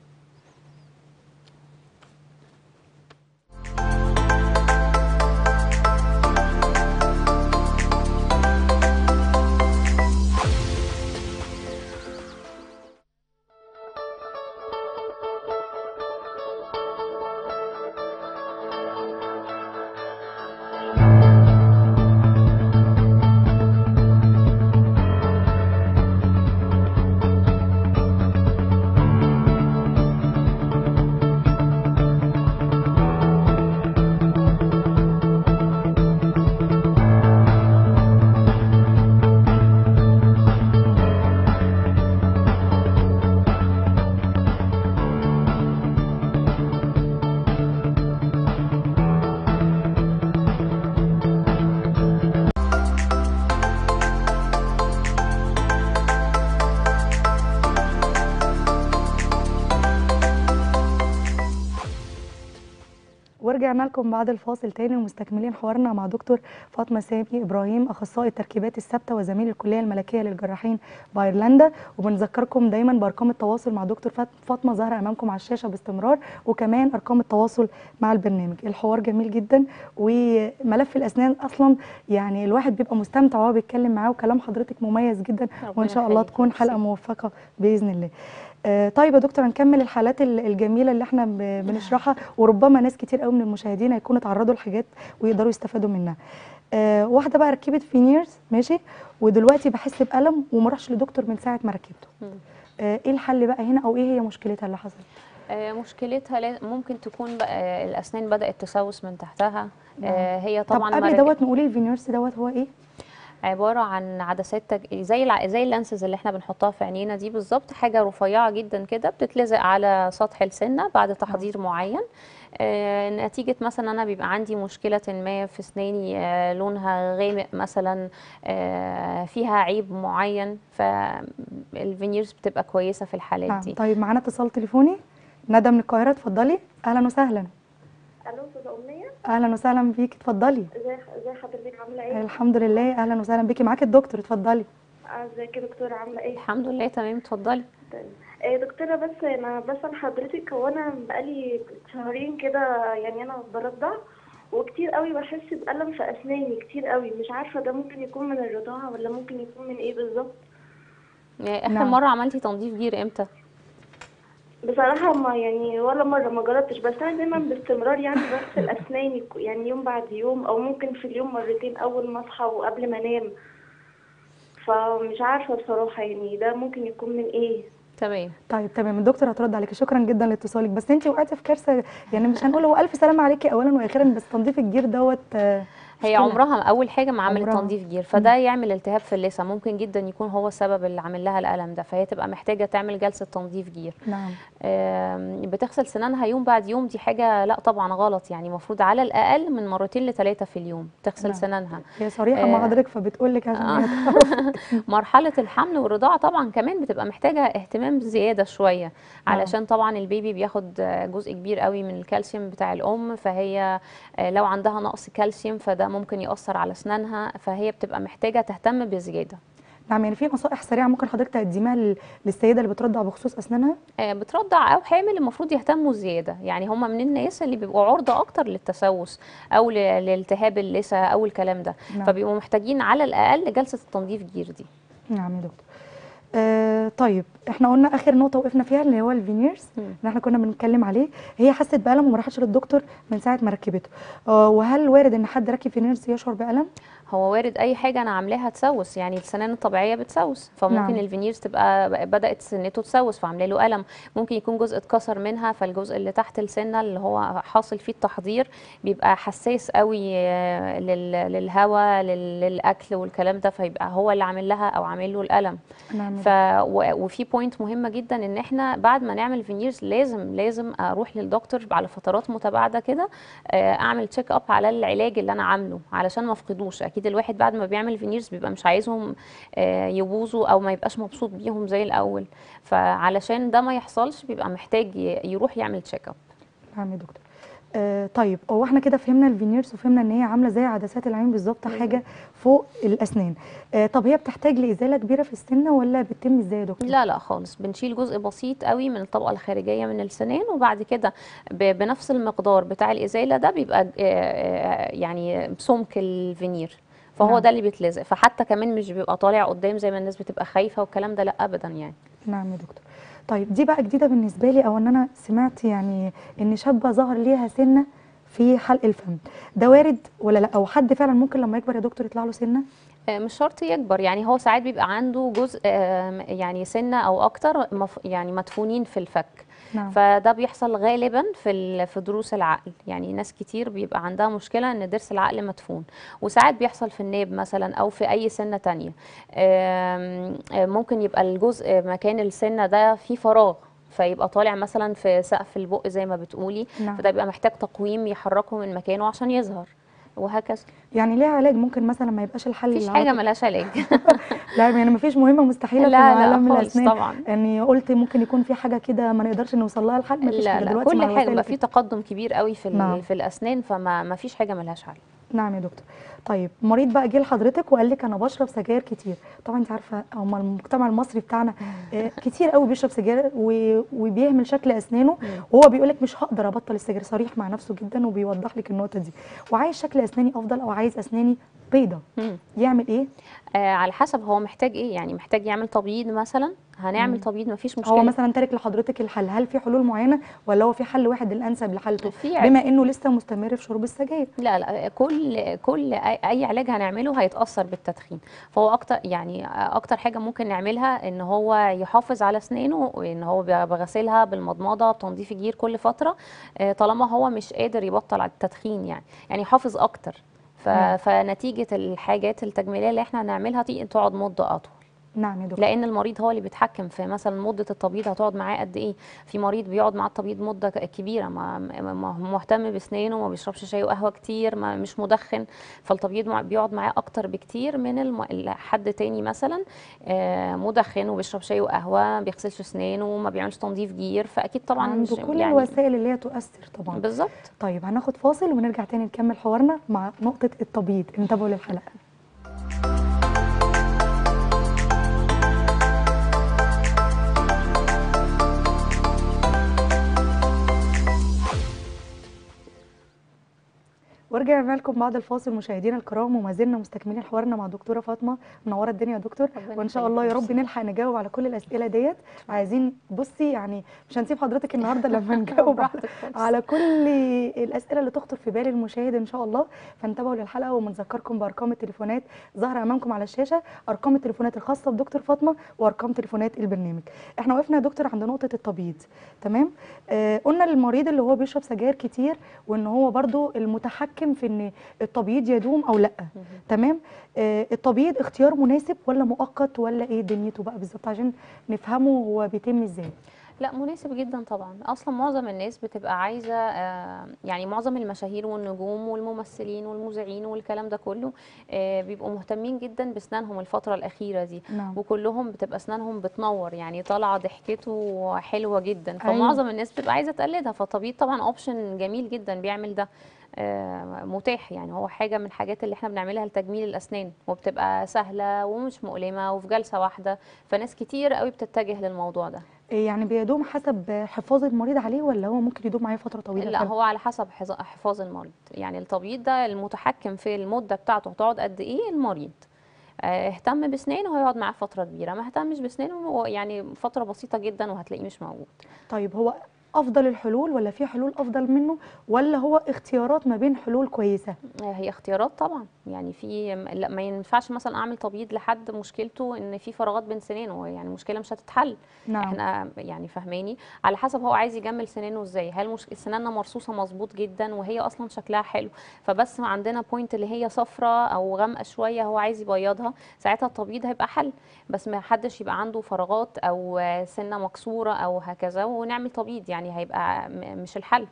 ورجعنا لكم بعد الفاصل تاني ومستكملين حوارنا مع دكتور فاطمه سامي ابراهيم اخصائي التركيبات الثابته وزميل الكليه الملكيه للجراحين بايرلندا وبنذكركم دايما بارقام التواصل مع دكتور فات- فاطمه ظاهره امامكم على الشاشه باستمرار وكمان ارقام التواصل مع البرنامج الحوار جميل جدا وملف الاسنان اصلا يعني الواحد بيبقى مستمتع وهو بيتكلم معاه وكلام حضرتك مميز جدا ربنا وان شاء الله يخليك. تكون حلقه موفقه باذن الله آه، طيب يا دكتور هنكمل الحالات ال- الجميله اللي احنا ب- بنشرحها وربما ناس كتير قوي من المشاهدين هيكونوا اتعرضوا لحاجات ويقدروا يستفادوا منها آه، واحده بقى ركبت فينيرز ماشي ودلوقتي بحس بالم وما راحش لدكتور من ساعه ما ركبته مم. آه، ايه الحل بقى هنا او ايه هي مشكلتها اللي حصلت آه، مشكلتها لا- ممكن تكون بقى الاسنان بدات تسوس من تحتها آه، هي طب طبعا قبل مركب- دوت نقول الفينيرز دوت هو ايه عباره عن عدسات تج... زي الع... زي اللانسز اللي احنا بنحطها في عينينا دي بالظبط حاجه رفيعه جدا كده بتتلزق على سطح السنه بعد تحضير معين آه نتيجه مثلا انا بيبقى عندي مشكله ما في اسناني آه لونها غامق مثلا آه فيها عيب معين فالفينيرز بتبقى كويسه في الحالات نعم دي طيب معانا اتصال تليفوني ندى من القاهره اتفضلي اهلا وسهلا الو استاذه امنيه اهلا وسهلا بيكي اتفضلي ازي ازي حضرتك عامله ايه الحمد لله اهلا وسهلا بيكي معاكي الدكتور اتفضلي آه، ازيك يا دكتوره عامله ايه الحمد لله تمام اتفضلي طيب. إيه دكتوره بس انا بسال حضرتك هو انا بقالي شهرين كده يعني انا برضع وكتير قوي بحس بألم في اسناني كتير قوي مش عارفه ده ممكن يكون من الرضاعه ولا ممكن يكون من ايه بالظبط آه، اخر نعم. مره عملتي تنظيف جير امتى بصراحه ما يعني ولا مره ما جربتش بس انا دايما باستمرار يعني بغسل اسناني ك- يعني يوم بعد يوم او ممكن في اليوم مرتين اول ما اصحى وقبل ما انام فمش عارفه بصراحه يعني ده ممكن يكون من ايه تمام طيب تمام الدكتور هترد عليكي شكرا جدا لاتصالك بس انت وقعتي في كارثه يعني مش هنقول هو الف سلامه عليكي اولا واخيرا بس تنظيف الجير دوت آه، هي مشكلة. عمرها اول حاجه ما عملت عمرها. تنظيف جير فده يعمل التهاب في اللثه ممكن جدا يكون هو السبب اللي عامل لها الالم ده فهي تبقى محتاجه تعمل جلسه تنظيف جير نعم آم، بتغسل سنانها يوم بعد يوم دي حاجه لا طبعا غلط يعني المفروض على الاقل من مرتين لثلاثه في اليوم تغسل نعم. سنانها هي صريحه مع آه. حضرتك فبتقول لك عشان آه. هي تعرف. مرحله الحمل والرضاعه طبعا كمان بتبقى محتاجه اهتمام زياده شويه علشان طبعا البيبي بياخد آه، جزء كبير قوي من الكالسيوم بتاع الام فهي آه، لو عندها نقص كالسيوم فده ممكن ياثر على اسنانها فهي بتبقى محتاجه تهتم بزياده نعم يعني في نصائح سريعه ممكن حضرتك تقدميها لل- للسيده اللي بترضع بخصوص اسنانها آه، بترضع او حامل المفروض يهتموا زياده يعني هم من الناس اللي بيبقوا عرضه اكتر للتسوس او ل- لالتهاب اللثه او الكلام ده نعم. فبيبقوا محتاجين على الاقل جلسه التنظيف جير دي نعم يا دكتور آه طيب احنا قلنا اخر نقطه وقفنا فيها اللي هو الفينيرز مم. اللي احنا كنا بنتكلم عليه هي حست بالم وما راحتش للدكتور من ساعه ما ركبته آه وهل وارد ان حد راكب فينيرز يشعر بالم هو وارد اي حاجه انا عاملاها تسوس يعني السنان الطبيعيه بتسوس فممكن نعم. نعم. الفينيرز تبقى ب- بدات سنته تسوس فعامله له الم ممكن يكون جزء اتكسر منها فالجزء اللي تحت السنه اللي هو حاصل فيه التحضير بيبقى حساس قوي آه، لل- للهواء لل- للاكل والكلام ده فيبقى هو اللي عامل لها او عامل له الالم نعم ف و- وفي بوينت مهمه جدا ان احنا بعد ما نعمل فينيرز لازم لازم اروح للدكتور على فترات متباعده كده آه، اعمل تشيك اب على العلاج اللي انا عامله علشان ما افقدوش اكيد الواحد بعد ما بيعمل فينيرز بيبقى مش عايزهم آه، يبوظوا او ما يبقاش مبسوط بيهم زي الاول فعلشان ده ما يحصلش بيبقى محتاج ي- يروح يعمل تشيك اب نعم يا دكتور آه طيب هو احنا كده فهمنا الفينيرز وفهمنا ان هي عامله زي عدسات العين بالظبط حاجه فوق الاسنان آه طب هي بتحتاج لازاله كبيره في السنه ولا بتتم ازاي يا دكتور لا لا خالص بنشيل جزء بسيط قوي من الطبقه الخارجيه من السنان وبعد كده ب- بنفس المقدار بتاع الازاله ده بيبقى آه، آه، يعني سمك الفينير فهو نعم. ده اللي بيتلزق فحتى كمان مش بيبقى طالع قدام زي ما الناس بتبقى خايفه والكلام ده لا ابدا يعني نعم يا دكتور طيب دي بقى جديده بالنسبه لي او ان انا سمعت يعني ان شابه ظهر ليها سنه في حلق الفم ده وارد ولا لا او حد فعلا ممكن لما يكبر يا دكتور يطلع له سنه آه، مش شرط يكبر يعني هو ساعات بيبقى عنده جزء آه، يعني سنه او اكتر مف- يعني مدفونين في الفك نعم فده بيحصل غالبا في ال- في ضروس العقل يعني ناس كتير بيبقى عندها مشكله ان ضرس العقل مدفون وساعات بيحصل في الناب مثلا او في اي سنه تانية آم، آم، ممكن يبقى الجزء مكان السنه ده فيه فراغ فيبقى طالع مثلا في سقف البق زي ما بتقولي نعم فده بيبقى محتاج تقويم يحركه من مكانه عشان يظهر وهكذا يعني ليه علاج ممكن مثلا ما يبقاش الحل مفيش اللي على حاجه طول؟ ملهاش علاج لا يعني ما فيش مهمه مستحيله في لا عالم لا خالص الاسنان طبعا يعني قلت ممكن يكون في حاجه كده ما نقدرش نوصل لها الحل ما فيش لا حاجه لا دلوقتي كل مع حاجه الوسائل بقى في تقدم كبير قوي في ال- نعم. في الاسنان فما ما فيش حاجه ملهاش حل نعم يا دكتور طيب مريض بقى جه لحضرتك وقال لك انا بشرب سجاير كتير طبعا انت عارفه هم المجتمع المصري بتاعنا آه، كتير قوي بيشرب سجاير و- وبيهمل شكل اسنانه وهو بيقول لك مش هقدر ابطل السجاير صريح مع نفسه جدا وبيوضح لك النقطه دي وعايز شكل اسناني افضل او عايز اسناني بيضه مم. يعمل ايه آه على حسب هو محتاج ايه يعني محتاج يعمل تبييض مثلا هنعمل تبييض مفيش مشكله هو مثلا تارك لحضرتك الحل هل في حلول معينه ولا هو في حل واحد الانسب لحالته في علاج. بما انه لسه مستمر في شرب السجاير لا لا كل كل اي أي علاج هنعمله هيتاثر بالتدخين فهو اكتر يعني اكتر حاجه ممكن نعملها ان هو يحافظ على اسنانه وان هو بغسلها بالمضمضه بتنظيف الجير كل فتره آه، طالما هو مش قادر يبطل على التدخين يعني يعني يحافظ اكتر ف... نعم. فنتيجه الحاجات التجميليه اللي احنا هنعملها دي تقعد مده اطول نعم يا دكتور لان المريض هو اللي بيتحكم في مثلا مده التبييض هتقعد معاه قد ايه في مريض بيقعد مع التبييض مده ك- كبيره ما ما- ما- مهتم باسنانه ما بيشربش شاي وقهوه كتير ما مش مدخن فالتبييض مع- بيقعد معاه اكتر بكتير من الم... ال- حد تاني مثلا آه، مدخن وبيشرب شاي وقهوه ما بيغسلش اسنانه ما بيعملش تنظيف جير فاكيد طبعا عنده مش- كل يعني الوسائل اللي هي تؤثر طبعا بالظبط طيب هناخد فاصل ونرجع تاني نكمل حوارنا مع نقطة التبييض انتبهوا للحلقة ورجعنا لكم بعد الفاصل مشاهدينا الكرام وما زلنا مستكملين حوارنا مع دكتوره فاطمه منوره الدنيا يا دكتور ربنا وان شاء يخليك، الله يا رب ميرسي. نلحق نجاوب على كل الاسئله ديت عايزين بصي يعني مش هنسيب حضرتك النهارده لما نجاوب على, براحتك خالص. على كل الاسئله اللي تخطر في بال المشاهد ان شاء الله فانتبهوا للحلقه وبنذكركم بارقام التليفونات ظاهره امامكم على الشاشه ارقام التليفونات الخاصه بدكتور فاطمه وارقام تليفونات البرنامج احنا وقفنا يا دكتور عند نقطه التبييض تمام آه قلنا للمريض اللي هو بيشرب سجاير كتير وان هو برضو المتحكم في ان التبييض يدوم او لا تمام آه التبييض اختيار مناسب ولا مؤقت ولا ايه دنيته بقى بالظبط عشان نفهمه هو بيتم ازاي لا مناسب جدا طبعا اصلا معظم الناس بتبقى عايزه آه، يعني معظم المشاهير والنجوم والممثلين والمذيعين والكلام ده كله آه، بيبقوا مهتمين جدا باسنانهم الفتره الاخيره دي نعم وكلهم بتبقى اسنانهم بتنور يعني طالعه ضحكته حلوه جدا أيوة. فمعظم الناس بتبقى عايزه تقلدها فالطبيب طبعا اوبشن جميل جدا بيعمل ده آه، متاح يعني هو حاجه من الحاجات اللي احنا بنعملها لتجميل الاسنان وبتبقى سهله ومش مؤلمه وفي جلسه واحده فناس كتير قوي بتتجه للموضوع ده إيه يعني بيدوم حسب حفاظ المريض عليه ولا هو ممكن يدوم معاه فتره طويله لا فعلا؟ هو على حسب حظ- حفاظ المريض يعني التبييض ده المتحكم في المده بتاعته هتقعد قد ايه المريض آه، اهتم بسنانه هيقعد معاه فتره كبيره ما اهتمش بسنانه هو يعني فتره بسيطه جدا وهتلاقيه مش موجود طيب هو افضل الحلول ولا في حلول افضل منه ولا هو اختيارات ما بين حلول كويسه آه، هي اختيارات طبعا يعني في لا ما ينفعش مثلا اعمل تبييض لحد مشكلته ان في فراغات بين سنانه يعني المشكله مش هتتحل نعم احنا يعني فاهماني على حسب هو عايز يجمل سنانه ازاي هل مش سناننا مرصوصه مظبوط جدا وهي اصلا شكلها حلو فبس ما عندنا بوينت اللي هي صفراء او غامقه شويه هو عايز يبيضها ساعتها التبييض هيبقى حل بس ما حدش يبقى عنده فراغات او آه، سنه مكسوره او هكذا ونعمل تبييض يعني هيبقى م- مش الحل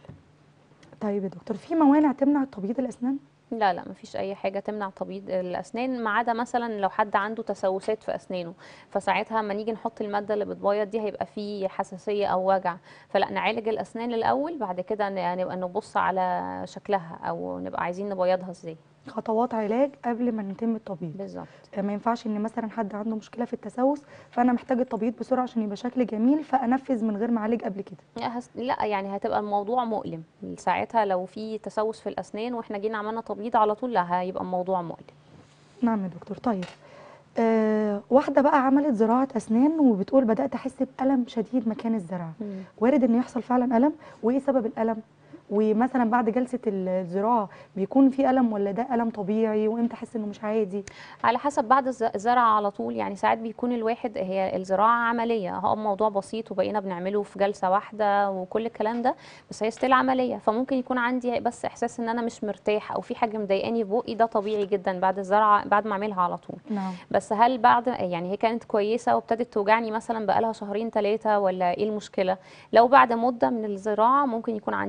طيب يا دكتور في موانع تمنع تبييض الاسنان لا لا مفيش اي حاجه تمنع تبييض الاسنان ما عدا مثلا لو حد عنده تسوسات في اسنانه فساعتها اما نيجي نحط الماده اللي بتبيض دي هيبقى فيه حساسيه او وجع فلا نعالج الاسنان الاول بعد كده ن- نبقى نبص على شكلها او نبقى عايزين نبيضها ازاي خطوات علاج قبل ما نتم التبييض بالظبط ما ينفعش ان مثلا حد عنده مشكله في التسوس فانا محتاج التبييض بسرعه عشان يبقى شكل جميل فانفذ من غير ما اعالج قبل كده لا هس- لا يعني هتبقى الموضوع مؤلم ساعتها لو في تسوس في الاسنان واحنا جينا عملنا تبييض على طول لا هيبقى الموضوع مؤلم نعم يا دكتور طيب آه واحده بقى عملت زراعه اسنان وبتقول بدات احس بالم شديد مكان الزراعه وارد ان يحصل فعلا الم وايه سبب الالم ومثلا بعد جلسه الزراعه بيكون في الم ولا ده الم طبيعي وامتى احس انه مش عادي على حسب بعد الز- الزرع على طول يعني ساعات بيكون الواحد هي الزراعة عملية هو موضوع بسيط وبقينا بنعمله في جلسة واحدة وكل الكلام ده بس هي ستيل عملية فممكن يكون عندي بس إحساس إن أنا مش مرتاح أو في حاجة مضايقاني في بقي ده طبيعي جدا بعد الزرعة بعد ما أعملها على طول نعم بس هل بعد يعني هي كانت كويسة وابتدت توجعني مثلا بقالها شهرين ثلاثة ولا إيه المشكلة لو بعد مدة من الزراعة ممكن يكون عندي مشكلة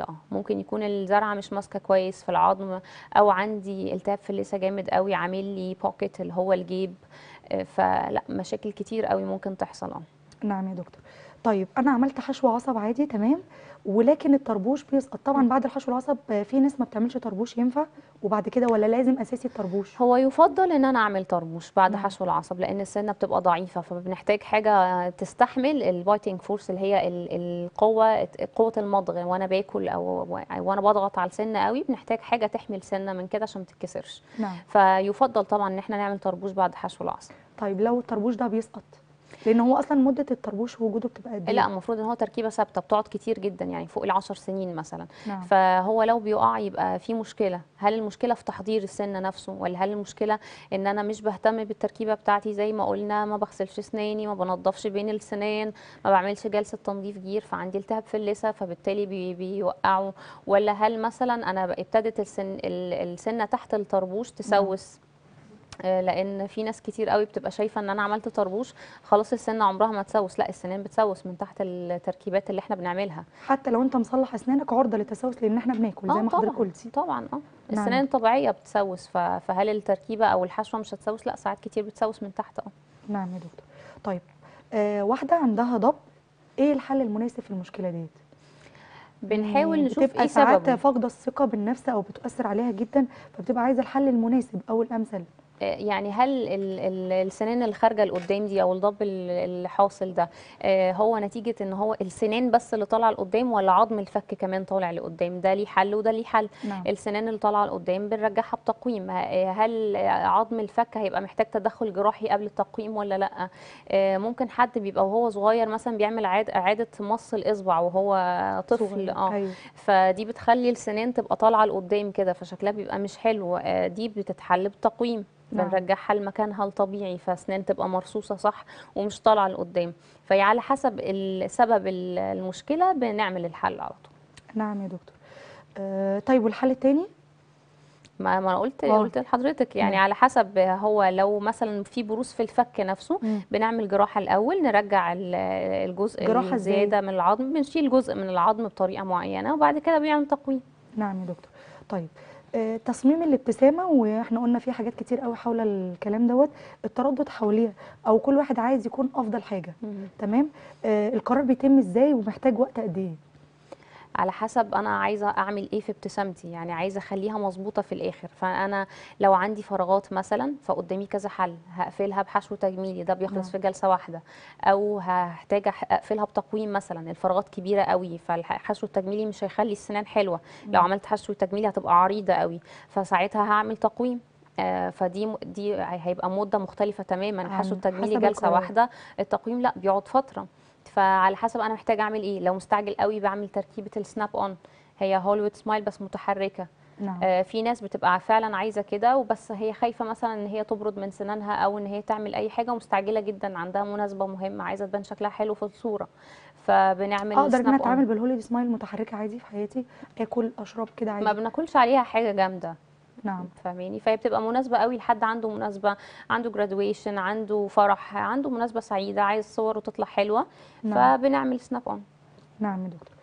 اه ممكن يكون الزرعه مش ماسكه كويس في العظم او عندي التهاب في اللثه جامد قوي عامل لي بوكيت اللي هو الجيب آه، فلا مشاكل كتير قوي ممكن تحصل اه نعم يا دكتور طيب انا عملت حشو عصب عادي تمام ولكن الطربوش بيسقط طبعا بعد الحشو العصب آه، في ناس ما بتعملش طربوش ينفع وبعد كده ولا لازم اساسي الطربوش هو يفضل ان انا اعمل طربوش بعد نعم. حشو العصب لان السنه بتبقى ضعيفه فبنحتاج حاجه تستحمل البايتنج فورس اللي هي ال- القوه قوه المضغ وانا باكل او وانا بضغط على السنه قوي بنحتاج حاجه تحمي السنه من كده عشان ما تتكسرش نعم فيفضل طبعا ان احنا نعمل طربوش بعد حشو العصب طيب لو الطربوش ده بيسقط لان هو اصلا مده الطربوش وجوده بتبقى قد لا ايه المفروض ان هو تركيبه ثابته بتقعد كتير جدا يعني فوق العشر سنين مثلا نعم فهو لو بيقع يبقى في مشكله هل المشكله في تحضير السن نفسه ولا هل المشكله ان انا مش بهتم بالتركيبه بتاعتي زي ما قلنا ما بغسلش اسناني ما بنضفش بين السنان ما بعملش جلسه تنظيف جير فعندي التهاب في اللثه فبالتالي بي بيوقعوا ولا هل مثلا انا ابتدت السن ال- السنه تحت الطربوش تسوس آه، لان في ناس كتير قوي بتبقى شايفه ان انا عملت طربوش خلاص السنه عمرها ما تسوس لا السنان بتسوس من تحت التركيبات اللي احنا بنعملها حتى لو انت مصلح اسنانك عرضه للتسوس لان احنا بناكل زي آه ما حضرتك طبعا قلتي طبعا اه نعم. السنان الطبيعيه بتسوس ف- فهل التركيبه او الحشوه مش هتسوس لا ساعات كتير بتسوس من تحت اه نعم يا دكتور طيب آه واحده عندها ضب ايه الحل المناسب في المشكله ديت بنحاول يعني نشوف بتبقى ايه ساعات سببه فاقده الثقه بالنفس او بتؤثر عليها جدا فبتبقى عايزه الحل المناسب او الامثل آه، يعني هل ال- ال- السنان اللي خارجه لقدام دي او الضب ال- اللي حاصل ده آه، هو نتيجه ان هو السنان بس اللي طالعه لقدام ولا عظم الفك كمان طالع لقدام ده ليه حل وده ليه حل نعم السنان اللي طالعه لقدام بنرجعها بتقويم ه- هل عظم الفك هيبقى محتاج تدخل جراحي قبل التقويم ولا لا آه، ممكن حد بيبقى وهو صغير مثلا بيعمل عاد اعاده مص الاصبع وهو طفل صغير. اه ايوه فدي بتخلي السنان تبقى طالعه لقدام كده فشكلها بيبقى مش حلو آه، دي بتتحل بالتقويم نعم. بنرجعها لمكانها الطبيعي فاسنان تبقى مرصوصه صح ومش طالعه لقدام فهي على حسب ال- سبب ال- المشكله بنعمل الحل على طول نعم يا دكتور آه طيب والحل التاني ما ما انا قلت آه. قلت لحضرتك يعني نعم. على حسب هو لو مثلا في بروز في الفك نفسه مم. بنعمل جراحه الاول نرجع ال- الجزء جراحة إزاي؟ الزياده من العظم بنشيل جزء من العظم بطريقه معينه وبعد كده بنعمل تقويم نعم يا دكتور طيب آه، تصميم الابتسامه واحنا قلنا في حاجات كتير قوي حول الكلام دوت التردد حواليها او كل واحد عايز يكون افضل حاجه تمام آه القرار بيتم ازاي ومحتاج وقت قد ايه على حسب انا عايزه اعمل ايه في ابتسامتي يعني عايزه اخليها مظبوطه في الاخر فانا لو عندي فراغات مثلا فقدامي كذا حل هقفلها بحشو تجميلي ده بيخلص نعم. في جلسه واحده او هحتاج أح- اقفلها بتقويم مثلا الفراغات كبيره قوي فالحشو التجميلي مش هيخلي السنان حلوه لو نعم. عملت حشو تجميلي هتبقى عريضه قوي فساعتها هعمل تقويم آه، فدي م- دي هيبقى مده مختلفه تماما الحشو عن التجميلي حسب جلسه القرار. واحده التقويم لا بيقعد فتره فعلى حسب انا محتاجه اعمل ايه لو مستعجل قوي بعمل تركيبه السناب اون هي هوليوود سمايل بس متحركه نعم آه، في ناس بتبقى فعلا عايزه كده وبس هي خايفه مثلا ان هي تبرد من سنانها او ان هي تعمل اي حاجه ومستعجله جدا عندها مناسبه مهمه عايزه تبان شكلها حلو في الصوره فبنعمل اقدر ان انا سناب اتعامل اون بالهوليد سمايل متحركه عادي في حياتي اكل اشرب كده ما عادي بناكلش عليها حاجه جامده نعم فاهماني فهي بتبقى مناسبه قوي لحد عنده مناسبه عنده جرادويشن عنده فرح عنده مناسبه سعيده عايز صوره تطلع حلوه نعم. فبنعمل سناب اون نعم يا دكتور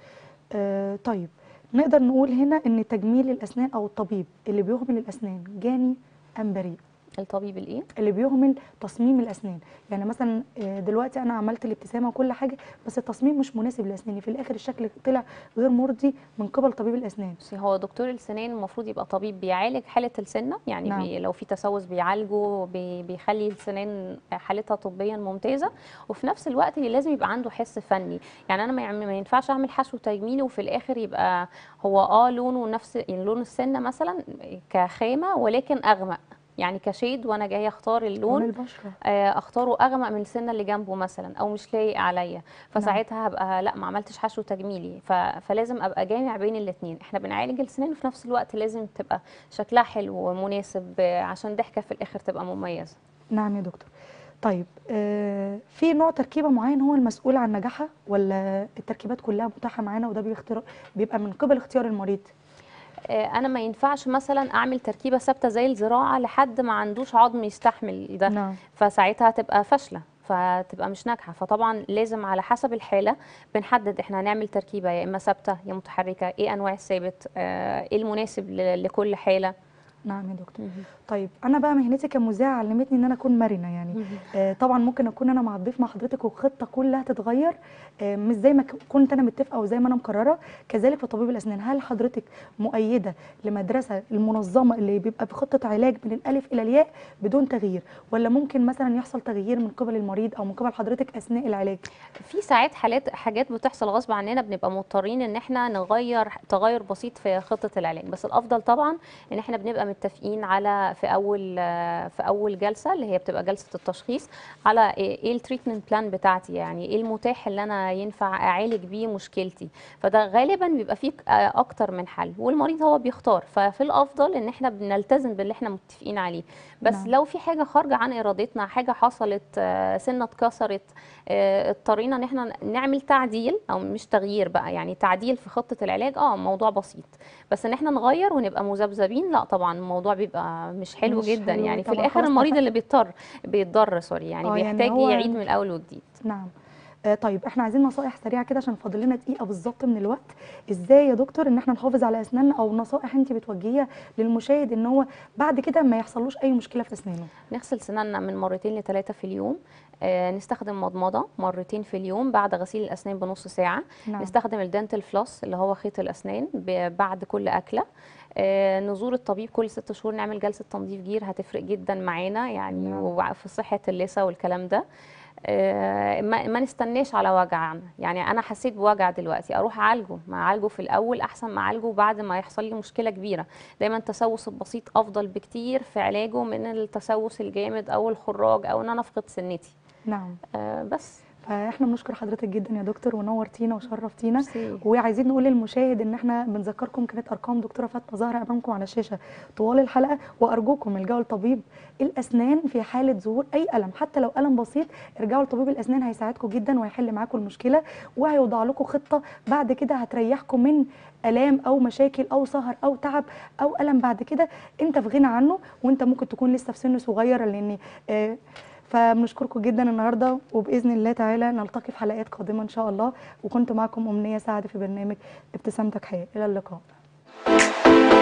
آه طيب نقدر نقول هنا ان تجميل الاسنان او الطبيب اللي بيهمل الاسنان جاني ام بريء الطبيب الايه اللي بيهمل تصميم الاسنان يعني مثلا آه، دلوقتي انا عملت الابتسامه وكل حاجه بس التصميم مش مناسب لاسناني في الاخر الشكل طلع غير مرضي من قبل طبيب الاسنان بصي هو دكتور السنان المفروض يبقى طبيب بيعالج حالة السنة يعني نعم. بي لو في تسوس بيعالجه بي بيخلي السنان حالتها طبيا ممتازة وفي نفس الوقت لازم يبقى عنده حس فني يعني أنا ما يعم- ما ينفعش أعمل حشو تجميلي وفي الآخر يبقى هو اه لونه نفس يعني لون السنة مثلا كخامة ولكن أغمق يعني كشيد وأنا جاية أختار لون اللون البشره آه، اختاره اغمق من السنه اللي جنبه مثلا او مش لايق عليا فساعتها هبقى لا ما عملتش حشو تجميلي ف... فلازم ابقى جامع بين الاثنين احنا بنعالج السنان وفي نفس الوقت لازم تبقى شكلها حلو ومناسب آه، عشان ضحكه في الاخر تبقى مميزه نعم يا دكتور طيب آه في نوع تركيبه معين هو المسؤول عن نجاحها ولا التركيبات كلها متاحه معانا وده بيختار بيبقى من قبل اختيار المريض آه، انا ما ينفعش مثلا اعمل تركيبه ثابته زي الزراعه لحد ما عندوش عظم يستحمل ده نعم فساعتها هتبقى فاشله فتبقى مش ناجحه فطبعا لازم على حسب الحاله بنحدد احنا هنعمل تركيبه يا اما ثابته يا متحركه ايه انواع الثابت آه، ايه المناسب ل- لكل حاله نعم يا دكتور طيب انا بقى مهنتي كمذيعه علمتني ان انا اكون مرنه يعني آه طبعا ممكن اكون انا مع الضيف مع حضرتك والخطه كلها تتغير آه مش زي ما ك- كنت انا متفقه وزي ما انا مقرره كذلك في طبيب الاسنان هل حضرتك مؤيده لمدرسه المنظمه اللي بيبقى بخطه علاج من الالف الى الياء بدون تغيير ولا ممكن مثلا يحصل تغيير من قبل المريض او من قبل حضرتك اثناء العلاج في ساعات حالات حاجات بتحصل غصب عننا بنبقى مضطرين ان احنا نغير تغير بسيط في خطه العلاج بس الافضل طبعا ان احنا بنبقى متفقين على في اول في اول جلسه اللي هي بتبقى جلسه التشخيص على ايه إيه التريتمنت بلان بتاعتي يعني ايه المتاح اللي انا ينفع اعالج بيه مشكلتي فده غالبا بيبقى فيه اكتر من حل والمريض هو بيختار ففي الافضل ان احنا بنلتزم باللي احنا متفقين عليه بس نعم. لو في حاجه خارجه عن ارادتنا حاجه حصلت آه، سنه اتكسرت آه، اضطرينا ان احنا نعمل تعديل او مش تغيير بقى يعني تعديل في خطه العلاج اه موضوع بسيط بس ان احنا نغير ونبقى مذبذبين لا طبعا الموضوع بيبقى مش حلو مش جدا حلو يعني في طبعاً، الاخر خلاص المريض اتفقنا. اللي بيضطر بيتضر سوري يعني آه، يعني بيحتاج هو- يعيد من الاول وجديد نعم آه طيب احنا عايزين نصائح سريعه كده عشان فاضل لنا دقيقه بالظبط من الوقت ازاي يا دكتور ان احنا نحافظ على اسناننا او نصائح انت بتوجهيها للمشاهد ان هو بعد كده ما يحصلوش اي مشكله في اسنانه نغسل سناننا من مرتين لثلاثة في اليوم آه، نستخدم مضمضة مرتين في اليوم بعد غسيل الأسنان بنص ساعة نعم. نستخدم الدنتال فلوس اللي هو خيط الأسنان ب- بعد كل أكلة آه، نزور الطبيب كل ست شهور نعمل جلسة تنظيف جير هتفرق جدا معانا يعني نعم. وفي صحة اللثة والكلام ده آه، ما ما نستناش على وجعنا يعني انا حسيت بوجع دلوقتي اروح اعالجه ما اعالجه في الاول احسن ما اعالجه بعد ما يحصل لي مشكله كبيره دايما التسوس البسيط افضل بكتير في علاجه من التسوس الجامد او الخراج او ان انا افقد سنتي نعم آه بس فاحنا بنشكر حضرتك جدا يا دكتور ونورتينا وشرفتينا ميرسي. وعايزين نقول للمشاهد ان احنا بنذكركم كانت ارقام دكتوره فاطمه ظاهره امامكم على الشاشه طوال الحلقه وارجوكم الجاوا لطبيب الاسنان في حاله ظهور اي الم حتى لو الم بسيط ارجعوا لطبيب الاسنان هيساعدكم جدا وهيحل معاكم المشكله وهيوضع لكم خطه بعد كده هتريحكم من الام او مشاكل او سهر او تعب او الم بعد كده انت في غنى عنه وانت ممكن تكون لسه في سن صغير لان آه فبنشكركم جدا النهارده وباذن الله تعالى نلتقي في حلقات قادمه ان شاء الله وكنت معكم امنيه سعد في برنامج ابتسامتك حياه الى اللقاء